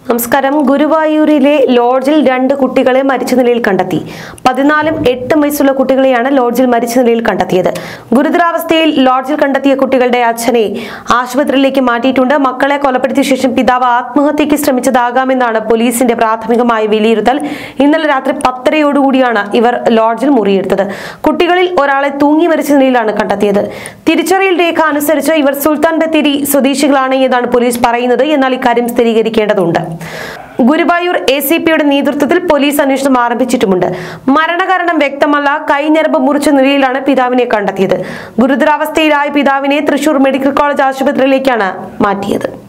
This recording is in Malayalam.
നമസ്കാരം ഗുരുവായൂരിലെ ലോഡ്ജിൽ രണ്ട് കുട്ടികളെ മരിച്ച നിലയിൽ കണ്ടെത്തി പതിനാലും എട്ടും വയസ്സുള്ള കുട്ടികളെയാണ് ലോഡ്ജിൽ മരിച്ച നിലയിൽ കണ്ടെത്തിയത് ഗുരുതരാവസ്ഥയിൽ ലോഡ്ജിൽ കണ്ടെത്തിയ കുട്ടികളുടെ അച്ഛനെ ആശുപത്രിയിലേക്ക് മാറ്റിയിട്ടുണ്ട് മക്കളെ കൊലപ്പെടുത്തിയ ശേഷം പിതാവ് ആത്മഹത്യയ്ക്ക് ശ്രമിച്ചതാകാമെന്നാണ് പോലീസിന്റെ പ്രാഥമികമായ വിലയിരുത്തൽ ഇന്നലെ രാത്രി പത്തരയോടുകൂടിയാണ് ഇവർ ലോഡ്ജിൽ മുറിയെടുത്തത് കുട്ടികളിൽ ഒരാളെ തൂങ്ങി മരിച്ച നിലയിലാണ് കണ്ടെത്തിയത് തിരിച്ചറിയൽ രേഖ അനുസരിച്ച് ഇവർ സുൽത്താൻ ബത്തേരി സ്വദേശികളാണ് എന്നാണ് പോലീസ് പറയുന്നത് എന്നാൽ ഇക്കാര്യം സ്ഥിരീകരിക്കേണ്ടതുണ്ട് ഗുരുവായൂർ എ സി പിയുടെ നേതൃത്വത്തിൽ പോലീസ് അന്വേഷണം ആരംഭിച്ചിട്ടുമുണ്ട് മരണകാരണം വ്യക്തമല്ല കൈഞ്ഞരമ്പ് മുറിച്ച നിലയിലാണ് പിതാവിനെ കണ്ടെത്തിയത് ഗുരുതരാവസ്ഥയിലായ പിതാവിനെ തൃശൂർ മെഡിക്കൽ കോളേജ് ആശുപത്രിയിലേക്കാണ് മാറ്റിയത്